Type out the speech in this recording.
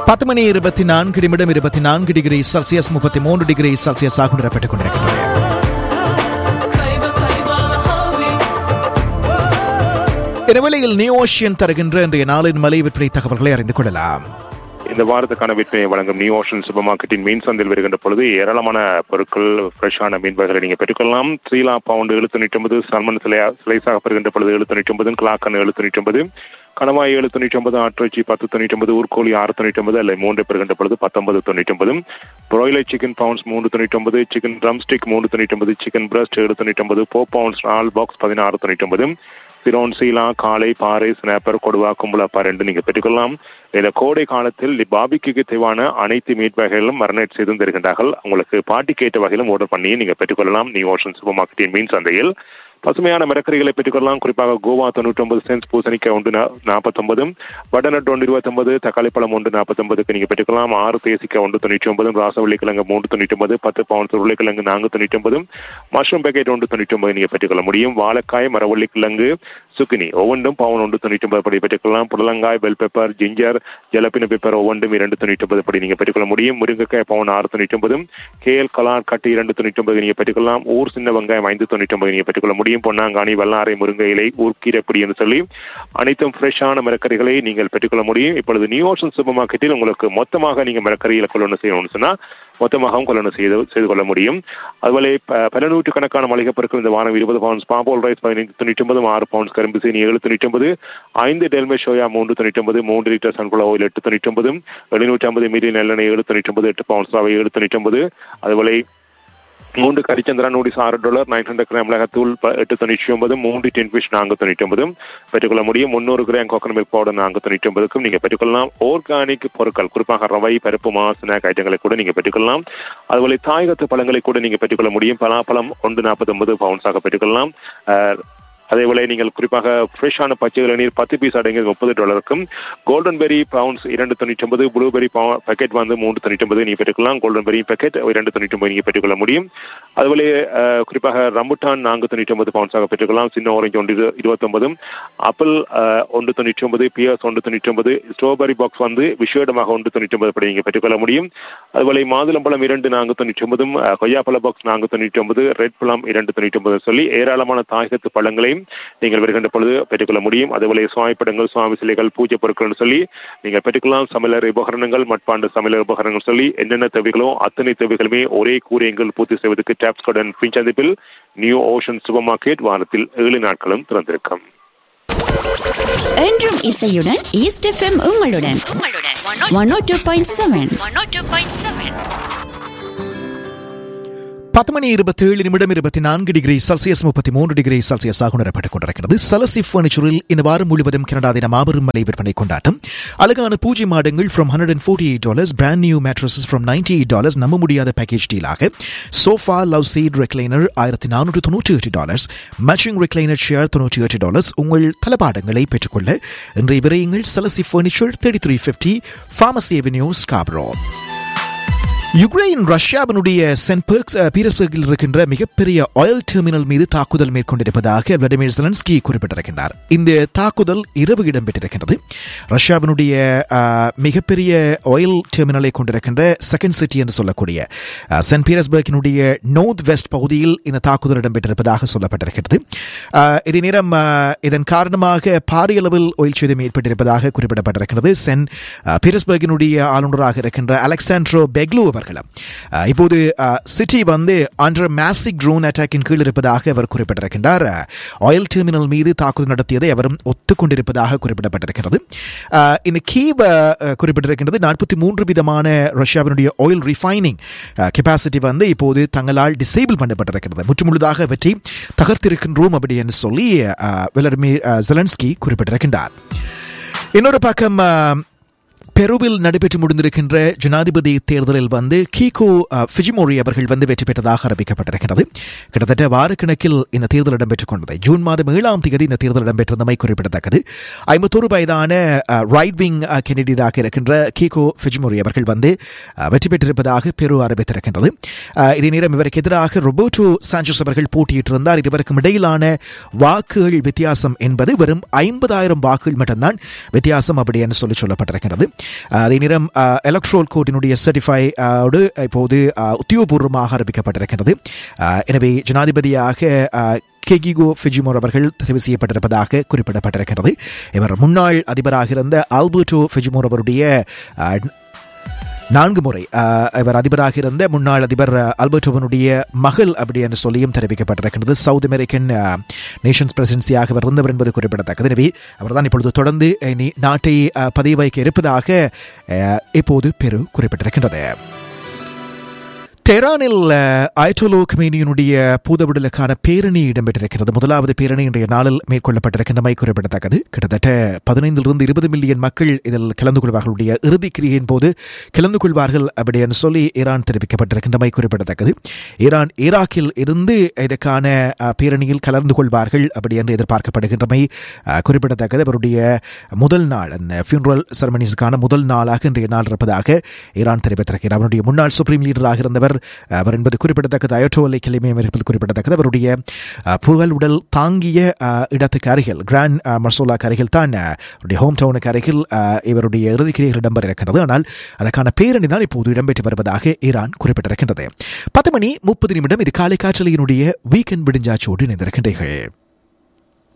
பத்து மணி இருபத்தி நான்கு நிமிடம் இருபத்தி நான்கு டிகிரி செல்சியஸ் முப்பத்தி மூன்று டிகிரி செல்சியஸ் ஆக நிரப்பட்டுக் கொண்டிருக்கின்றது இடைவேளையில் நியூ ஓஷியன் தருகின்ற இன்றைய நாளின் மலை விற்பனை தகவல்களை அறிந்து கொள்ளலாம் இந்த வாரத்துக்கான விற்பனையை வழங்கும் நியூ ஓஷன் சூப்பர் மார்க்கெட்டின் மீன் சந்தையில் வருகின்ற பொழுது ஏராளமான பொருட்கள் ஃப்ரெஷ்ஷான மீன் வகைகளை நீங்கள் பெற்றுக்கொள்ளலாம் த்ரீலா பவுண்டு எழுத்து தொண்ணூற்றி ஒன்பது சல்மன் சிலையா ஸ்லைஸாக பெறுகின்ற பொழுது எழுத்து தொண்ணூற்றி ஒன்பது கிளாக்கன் எழுத்து தொண்ணூற்றி ஒன்பது கணவாய் ஏழு தொண்ணூற்றி ஒன்பது ஆட்டிறைச்சி பத்து தொண்ணூற்றி ஒன்பது ஊர்கோழி ஆறு தொண்ணூற்றி ஒன்பது அல்ல மூன்று பெறுகின்ற பொழுது பத்தொன்பது தொண்ணூற்றி ஒன்பது ப்ராய்லர் சிக்கன் பவுண்ட்ஸ் மூன்று தொண்ணூற்றி ஒன்பது சிக்கன் ட்ரம் ஸ்டிக் மூன்று தொண்ணூற்றி ஒன்பது சிக்கன் பிரஸ்ட் ஏழு தொண்ணூற்றி ஒன்பது ஃபோ பவுண்ட்ஸ் நாலு பாக்ஸ் பதினாறு தொண்ணூற்றி ஒன்பது சிரோன் சீலா காலை பாறை ஸ்னாப்பர் கொடுவா கும்பலாப்பா ரெண்டு நீங்க பெற்றுக்கொள்ளலாம் இந்த கோடை காலத்தில் பாபிக்கு தேவையான அனைத்து மீட் வகைகளும் மரணேட் செய்து தருகின்றார்கள் உங்களுக்கு பாட்டி கேட்ட வகையிலும் ஆர்டர் பண்ணி நீங்க பெற்றுக்கொள்ளலாம் நியூ ஓஷன் சூப்பர் மார்க்கெட்டின் மீன் சந்தையில் பசுமையான மரக்கறிகளை பெற்றுக்கொள்ளலாம் குறிப்பாக கோவா தொண்ணூற்றி ஒன்பது சென்ஸ் பூசணிக்காய் ஒன்று நாற்பத்தொன்பது வடநட் ஒன்று இருபத்தொன்பது தக்காளி பழம் ஒன்று நாற்பத்தொன்பதுக்கு நீங்கள் பெற்றுக்கொள்ளலாம் ஆறு தேசிக்காய் ஒன்று தொண்ணூற்றி ஒன்பது ராசவள்ளிக்கிழங்கு மூன்று தொண்ணூற்றி ஒன்பது பத்து பவுன்ஸ் உருளைக்கிழங்கு நான்கு தொண்ணூற்றி ஒன்பது மஷ்ரூம் பேக்கெட் ஒன்று தொண்ணூற்றி ஒன்பது நீங்கள் பெற்றுக்கொள்ள முடியும் வாழைக்காய் மரவள்ளிக்கிழங்கு சுக்கினி ஒவ்வொன்றும் பவுன் ஒன்று தொண்ணூற்றி ஒன்பது படி பெற்றுக்கொள்ளலாம் புடலங்காய் bell pepper ginger jalapeno pepper ஒவ்வொன்றும் இரண்டு தொண்ணூற்றி ஒன்பது படி நீங்கள் பெற்றுக்கொள்ள முடியும் முருங்கைக்காய் பவுன் ஆறு தொண்ணூற்றி ஒன்பது கேல் கலார் கட்டி இரண்டு தொண்ணூற்றி ஒன்பது நீங்கள் பெற்றுக்கொள்ளலாம் ஊர் சின்ன வெங்காயம் ஐந்து தொண்ணூற்றி ஒன்பது நீங்கள் பெற்றுக்கொள்ள முடியும் பொன்னாங்கானி வல்லாரை முருங்கை இலை ஊர்க்கீரைப்படி என்று சொல்லி அனைத்தும் ஃப்ரெஷ்ஷான மரக்கறிகளை நீங்கள் பெற்றுக்கொள்ள முடியும் இப்பொழுது நியூ ஓஷன் சூப்பர் மார்க்கெட்டில் உங்களுக்கு மொத்தமாக நீங்கள் மரக்கறிகளை கொள்ளணும் செய்யணும்னு சொன்னால் மொத்தமாகவும் கொள்ளணும் செய்து செய்து கொள்ள முடியும் அதுபோல பல நூற்றுக்கணக்கான மளிகை பொருட்கள் இந்த வாரம் இருபது பவுன்ஸ் பாம்போல் ரைஸ் பதினைந்து தொண்ணூற்றி ஒன்பது ஆறு பவுன்ஸ் கரும்பு சீனி ஏழு தொண்ணூற்றி ஒன்பது ஐந்து டெல்மே சோயா மூன்று தொண்ணூற்றி ஒன்பது மூன்று லிட்டர் சன்ஃபிளவர் ஆயில் எட்டு தொண்ணூற்றி ஒன்பது எழுநூற்றி ஐம்பது மில்லி நல்லெண்ணெய் ஏழு தொண்ணூற்றி ஒன்பது எட்டு பவுன்ஸ் ரவை ஏழு தொண்ணூற்றி ஒன்பது அதுபோல மூன்று கரிச்சந்திரா நூடிஸ் ஆறு டாலர் நைன் ஹண்ட்ரட் கிராம் மிளகாத்தூள் எட்டு தொண்ணூற்றி ஒன்பது மூன்று டென் ஃபிஷ் நான்கு தொண்ணூற்றி ஒன்பது பெற்றுக்கொள்ள முடியும் முன்னூறு கிராம் கோகனட் மில்க் பவுடர் நான்கு தொண்ணூற்றி ஒன்பதுக்கும் நீங்கள் பெற்றுக்கொள்ளலாம் ஆர்கானிக் பொருட்கள் குறிப்பாக ரவை பருப்பு மா ஸ்நாக் ஐட்டங்களை கூட நீங்கள் பெற்றுக்கொள்ளலாம் அதுபோல தாயகத்து பழங்களை கூட நீங்கள் பெற்றுக்கொள்ள முடியும் பலாப்பழம் ஒன்று நாற்பத்தொன்பது பவுன்ஸாக பெற்றுக்கொள்ளலாம் அதேபோல நீங்கள் குறிப்பாக ஃப்ரெஷ்ஷான பச்சை இளநீர் பத்து பீஸ் அடங்கியது முப்பது டாலருக்கும் கோல்டன் பெரி பவுன்ஸ் இரண்டு தொண்ணூற்றி ஒன்பது ப்ளூபெரி பேக்கெட் வந்து மூன்று தொண்ணூற்றி ஒன்பது நீங்கள் பெற்றுக்கலாம் கோல்டன் பெரி பேக்கெட் இரண்டு தொண்ணூற்றி ஒன்பது நீங்கள் பெற்றுக்கொள்ள முடியும் அதுபோல குறிப்பாக ரம்புட்டான் நான்கு தொண்ணூற்றி ஒன்பது பவுன்ஸாக பெற்றுக்கலாம் சின்ன ஆரஞ்சு ஒன்று இருபத்தொன்பதும் ஆப்பிள் ஒன்று தொண்ணூற்றி ஒன்பது பியர்ஸ் ஒன்று தொண்ணூற்றி ஒன்பது ஸ்ட்ராபெரி பாக்ஸ் வந்து விஷேடமாக ஒன்று தொண்ணூற்றி ஒன்பது படி நீங்கள் பெற்றுக்கொள்ள முடியும் அதுபோல மாதுளம்பழம் இரண்டு நான்கு தொண்ணூற்றி ஒன்பதும் கொய்யாப்பழ பாக்ஸ் நான்கு தொண்ணூற்றி ஒன்பது ரெட் பழம் இரண்டு தொண்ணூற்றி ஒன்பது சொல்லி ஏராளமான தாயகத்து பழங்களையும் நீங்கள் வருகின்ற பொழுது பெற்றுக்கொள்ள முடியும் அதுபோல சுவாமிப்படங்கள் சுவாமி சிலைகள் பூஜை பொருட்கள் சொல்லி நீங்கள் பெற்றுக்கொள்ளலாம் சமையலர் உபகரணங்கள் மட்பாண்டு சமையலர் உபகரணங்கள் சொல்லி என்னென்ன தேவைகளோ அத்தனை தேவைகளுமே ஒரே கூறியங்கள் பூர்த்தி செய்வதற்கு டேப்ஸ் கடன் பிஞ்சந்திப்பில் நியூ ஓஷன் சூப்பர் மார்க்கெட் வாரத்தில் ஏழு நாட்களும் திறந்திருக்கும் என்றும் இசையுடன் ஈஸ்ட் எஃப்எம் உங்களுடன் one O two point seven பத்து மணி இருபத்தி ஏழு நிமிடம் இருபத்தி நான்கு டிகிரி செல்சியஸ் முப்பத்தி மூன்று டிகிரி செல்சியஸ் ஆக உணரப்பட்டுக் கொண்டிருக்கிறது சலசி பர்னிச்சரில் இந்த வாரம் முழுவதும் கனடா தின மாபெரும் மலை விற்பனை கொண்டாட்டம் அழகான பூஜை மாடங்கள் from hundred and forty eight dollars brand new mattresses from ninety eight dollars நம்ப முடியாத பேக்கேஜ் டீலாக சோஃபா லவ் சீட் ரெக்லைனர் ஆயிரத்தி நானூற்று தொன்னூற்றி எட்டு டாலர்ஸ் மேட்சிங் ரெக்லைனர் ஷேர் தொன்னூற்றி எட்டு டாலர்ஸ் உங்கள் தளபாடங்களை பெற்றுக்கொள்ள இன்றைய விரையுங்கள் சலசி furniture thirty three fifty pharmacy avenue Scarborough Ukraine ரஷ்யாவினுடைய சென்ட் பர்க்ஸ் பீட்டர்ஸ்பர்கில் இருக்கின்ற மிகப்பெரிய ஆயில் டெர்மினல் மீது தாக்குதல் மேற்கொண்டிருப்பதாக விளாடிமிர் செலன்ஸ்கி குறிப்பிட்டிருக்கின்றார் இந்த தாக்குதல் இரவு இடம்பெற்றிருக்கின்றது ரஷ்யாவினுடைய மிகப்பெரிய ஆயில் டெர்மினலை கொண்டிருக்கின்ற செகண்ட் சிட்டி என்று சொல்லக்கூடிய சென்ட் பீட்டர்ஸ்பர்கினுடைய நோர்த் வெஸ்ட் பகுதியில் இந்த தாக்குதல் இடம்பெற்றிருப்பதாக சொல்லப்பட்டிருக்கிறது இதே நேரம் இதன் காரணமாக பாரிய அளவில் ஆயில் சேதம் ஏற்பட்டிருப்பதாக குறிப்பிடப்பட்டிருக்கிறது சென்ட் பீட்டர்ஸ்பர்கினுடைய ஆளுநராக இருக்கின்ற அலெக்சாண்ட்ரோ பெக்லூ அவர்களும் இப்போது சிட்டி வந்து அண்டர் மேசிக் ட்ரோன் அட்டாக்கின் கீழ் இருப்பதாக அவர் குறிப்பிட்டிருக்கின்றார் ஆயில் டெர்மினல் மீது தாக்குதல் நடத்தியதை அவரும் ஒத்துக்கொண்டிருப்பதாக குறிப்பிடப்பட்டிருக்கிறது இந்த கீவ் குறிப்பிட்டிருக்கின்றது நாற்பத்தி மூன்று விதமான ரஷ்யாவினுடைய ஆயில் ரிஃபைனிங் கெப்பாசிட்டி வந்து இப்போது தங்களால் டிசேபிள் பண்ணப்பட்டிருக்கிறது முற்றுமுழுதாக அவற்றை தகர்த்திருக்கின்றோம் அப்படி என்று சொல்லி விளடிமிர் ஜெலன்ஸ்கி குறிப்பிட்டிருக்கின்றார் இன்னொரு பக்கம் பெருவில் நடைபெற்று முடிந்திருக்கின்ற ஜனாதிபதி தேர்தலில் வந்து கீகோ ஃபிஜிமோரி அவர்கள் வந்து வெற்றி பெற்றதாக அறிவிக்கப்பட்டிருக்கிறது கிட்டத்தட்ட வாரக்கணக்கில் இந்த தேர்தல் இடம்பெற்றுக் கொண்டது ஜூன் மாதம் ஏழாம் தேதி இந்த தேர்தல் இடம்பெற்றிருந்தமை குறிப்பிடத்தக்கது ஐம்பத்தோரு வயதான ரைட் விங் கெனடியராக இருக்கின்ற கீகோ ஃபிஜிமோரி அவர்கள் வந்து வெற்றி பெற்றிருப்பதாக பெரு அறிவித்திருக்கின்றது இதே நேரம் இவருக்கு எதிராக ரொபோட்டோ சாஞ்சோஸ் அவர்கள் போட்டியிட்டிருந்தார் இருவருக்கும் இடையிலான வாக்குகள் வித்தியாசம் என்பது வெறும் ஐம்பதாயிரம் வாக்குகள் மட்டும்தான் வித்தியாசம் அப்படி என்று சொல்லி சொல்லப்பட்டிருக்கிறது அஹ், அதே நேரம் எலக்ட்ரோல் கோட்டினுடைய சர்டிஃபை ஓடு இப்போது அஹ், உத்தியோகபூர்வமாக ஆரம்பிக்கப்பட்டிருக்கிறது அஹ், எனவே ஜனாதிபதியாக அஹ், கெகிகோ ஃபிஜிமோர் அவர்கள் தெரிவு செய்யப்பட்டிருப்பதாக குறிப்பிடப்பட்டிருக்கிறது இவர் முன்னாள் அதிபராக இருந்த ஆல்பர்டோ ஃபிஜிமோர் அவருடைய அஹ், நான்கு முறை அஹ், இவர் அதிபராக இருந்த முன்னாள் அதிபர் அஹ், அல்பர்டோவனுடைய மகள் அப்படி என்று சொல்லியும் தெரிவிக்கப்பட்டிருக்கிறது சவுத் அமெரிக்கன் அஹ், நேஷன்ஸ் பிரசிடென்சியாக அவர் இருந்தவர் என்பது குறிப்பிடத்தக்கது எனவே அவர்தான் இப்பொழுது தொடர்ந்து இனி நாட்டை அஹ், பதிவு வைக்க இருப்பதாக அஹ், இப்போது பெரு குறிப்பிட்டிருக்கின்றது தெஹ்ரானில் அஹ், அயட்டோலோ கமேனியினுடைய பூதவிடலுக்கான பேரணி இடம்பெற்றிருக்கிறது முதலாவது பேரணி இன்றைய நாளில் மேற்கொள்ளப்பட்டிருக்கின்றமை குறிப்பிடத்தக்கது கிட்டத்தட்ட பதினைந்திலிருந்து இருபது மில்லியன் மக்கள் இதில் கலந்து கொள்வார்களுடைய இறுதி கிரியின் போது கலந்து கொள்வார்கள் அப்படி என்று சொல்லி ஈரான் தெரிவிக்கப்பட்டிருக்கின்றமை குறிப்பிடத்தக்கது ஈரான் ஈராக்கில் இருந்து இதற்கான அஹ், பேரணியில் கலந்து கொள்வார்கள் அப்படி என்று எதிர்பார்க்கப்படுகின்றமை அஹ், குறிப்பிடத்தக்கது அவருடைய முதல் நாள் அந்த ஃபியூனரல் செரமனிஸுக்கான முதல் நாளாக இன்றைய நாள் இருப்பதாக ஈரான் தெரிவித்திருக்கிறார் அவருடைய முன்னாள் சுப்ரீம் லீடராக இருந்தவர் அவர் என்பது குறிப்பிடத்தக்கது அயோட்டோலை கிளைமையம் இருப்பது குறிப்பிடத்தக்கது அவருடைய அஹ், புகழ் உடல் தாங்கிய அஹ், இடத்துக்கு அருகில் கிராண்ட் அஹ், மர்சோலாக்கு அருகில் தான் அஹ், அவருடைய ஹோம் டவுனுக்கு அருகில் அஹ், இவருடைய இறுதிக்கிரியர்கள் இடம்பெற இருக்கிறது ஆனால் அதற்கான பேரணி தான் இப்போது இடம்பெற்று வருவதாக ஈரான் குறிப்பிட்டிருக்கின்றது பத்து மணி முப்பது நிமிடம் இது காலை காற்றலையினுடைய வீக்கெண்ட் விடிஞ்சாச்சோடு இணைந்திருக்கின்றீர்கள்